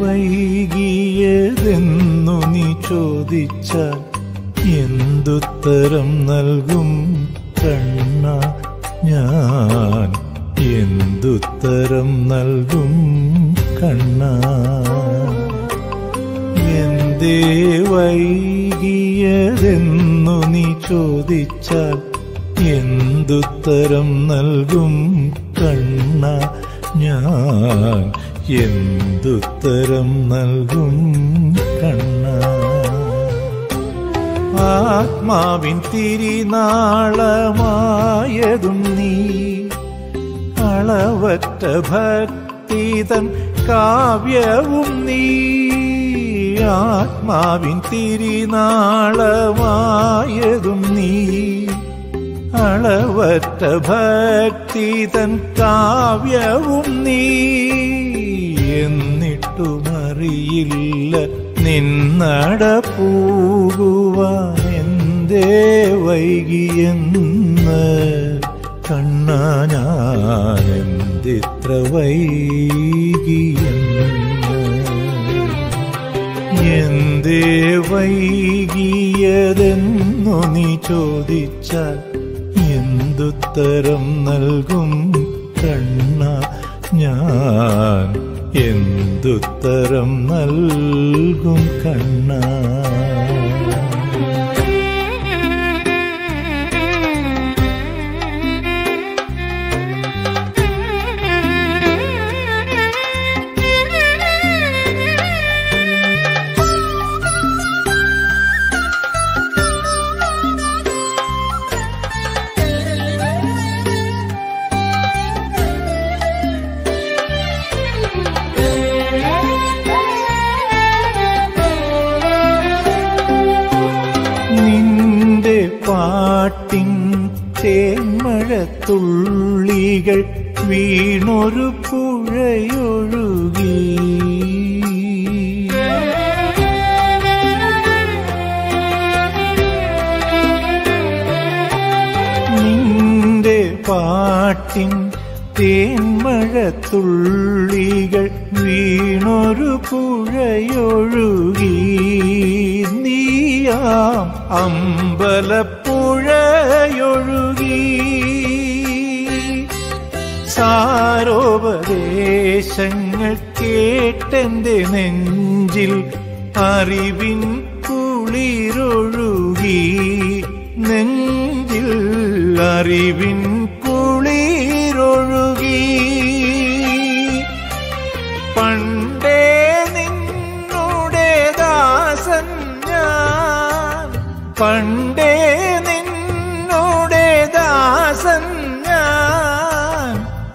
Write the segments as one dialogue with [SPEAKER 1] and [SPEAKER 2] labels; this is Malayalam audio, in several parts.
[SPEAKER 1] വൈകിയതെന്നു നീ ചോദിച്ചാൽ എന്തുത്തരം നൽകും കണ്ണ ഞാൻ എന്തുത്തരം നൽകും കണ്ണ എന്തേ വൈകിയതെന്നു നീ ചോദിച്ചാൽ എന്തുത്തരം നൽകും കണ്ണ ഞാൻ എന്തുത്തരം നൽകും കണ്ണ ആത്മാവിൻ തിരിനാളമായതും നീ അളവറ്റ ഭക്തിതൻ കാവ്യവും നീ ആത്മാവിൻ തിരിനാളമായതും നീ അളവറ്റ ഭക്തിതൻ കാവ്യവും നീ എന്നിട്ടുമറിയില്ല നിന്നട പോകുവാൻ എന്തേ വൈകിയെന്ന് കണ്ണ ഞാൻ എന്തിത്ര വൈകിയെന്ന് എന്തേ വൈകിയതെന്നു നീ ചോദിച്ചാൽ എന്തുത്തരം നൽകും കണ്ണ ഞാൻ എന്തുത്തരം നൽകും കണ്ണ നിന്റെ പാട്ടിൻ തേന്മഴത്തുള്ളികൾ വീണൊരു പുഴയൊഴുകി നിന്റെ പാട്ടിൻ തേന്മഴത്തുള്ളികൾ വീണൊരു പുഴയൊഴുകി നീയാം അമ്പലപ്പുഴയൊഴുകി സാരോപദേശങ്ങൾ കേട്ടെന്റെ നെഞ്ചിൽ അറിവിൻ കുളിരൊഴുകി നെഞ്ചിൽ അറിവിൻ കുളിരൊഴുകി പണ്ടേ നിന്നുടെ ദാസൻ ഞാൻ പണ്ടേ നിന്നുടെ ദാസൻ ഞാൻ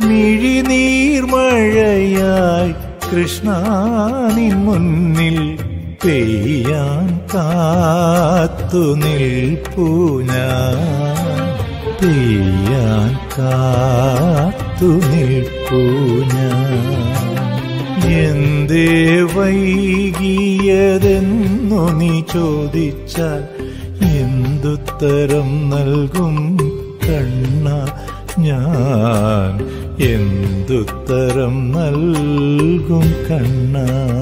[SPEAKER 1] മിഴിനീർമഴയായി കൃഷ്ണ നിൻ മുന്നിൽ പെയ്യാൻ കാത്തു നിൽപ്പൂ ഞാൻ പെയ്യാൻ കാത്തു നിൽപ്പൂ ഞാൻ എന്തേ വൈകിയതെന്നു നീ ചോദിച്ചാൽ എന്തുത്തരം നൽകും കണ്ണ ഞാൻ എന്തുത്തരം നൽകും കണ്ണ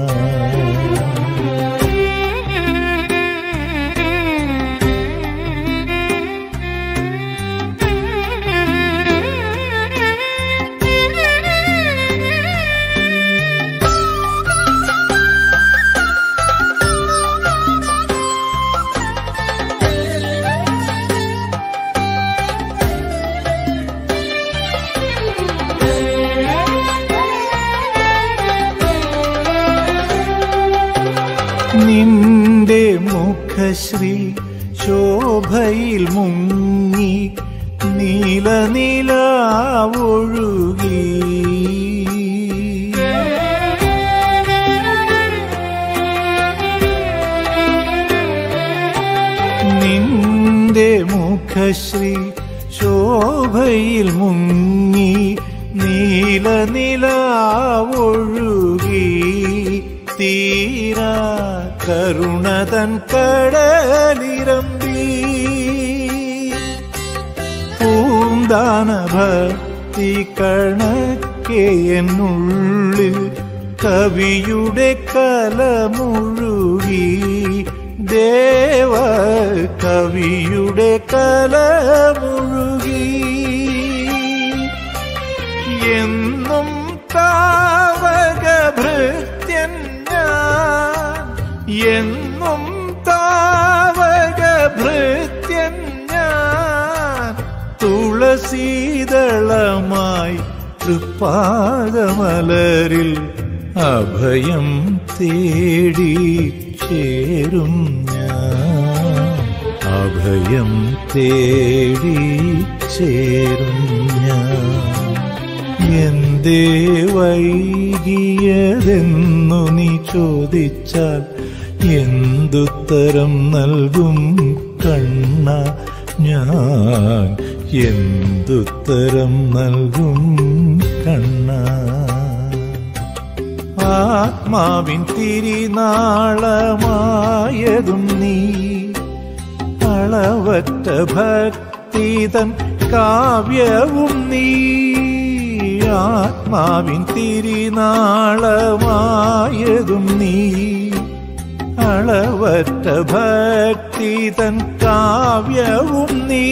[SPEAKER 1] നിന്റെ മുഖശ്രീ ശോഭയിൽ മുങ്ങി നീല നിലാവൊഴുകി നിന്റെ മുഖശ്രീ ശോഭയിൽ മുങ്ങി നീല നിലാവൊഴുകി തീരാ കരുണതൻ കടലിരമ്പി പൂന്താന ഭക്തി കണക്കെ എന്നുള്ളിൽ കവിയുടെ കലമുഴുകി ദേവ കവിയുടെ കലമുഴുകി എന്നും താവക ഭൃത്യൻ ഞാൻ എന്നും താവക ഭൃത്യൻ ഞാൻ തുളസീതളമായി തൃപ്പാദമലരിൽ അഭയം തേടി ചേരും ഞാൻ അഭയം തേടി ചേരും ഞാൻ എന്തേ വൈകിയതെന്നു നീ ചോദിച്ചാൽ എന്തുത്തരം നൽകും കണ്ണ ഞാൻ എന്തുത്തരം നൽകും കണ്ണ ആത്മാവിൻ തിരിനാളമായതും നീ അളവറ്റ ഭക്തിതൻ കാവ്യവും നീ ആത്മാവിൻ തിരിനാളമായതും നീ അളവറ്റ ഭക്തിതൻ കാവ്യവും നീ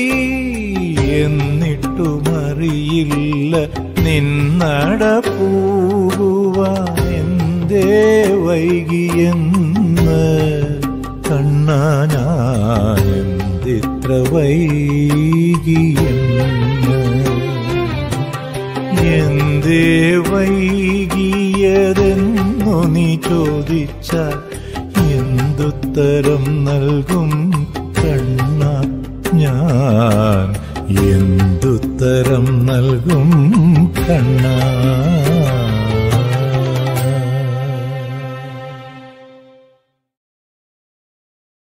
[SPEAKER 1] എന്നിട്ടുമറിയില്ല നിന്നട പോകുവാൻ എന്തേ വൈകിയെന്ന് കണ്ണ ഞാൻ എന്തിത്ര വൈകിയെന്ന് എന്തേ വൈകിയതെന്നു നീ ചോദിച്ചാൽ എന്തുത്തരം നൽകും കണ്ണ ഞാൻ എന്തുത്തരം നൽകും കണ്ണ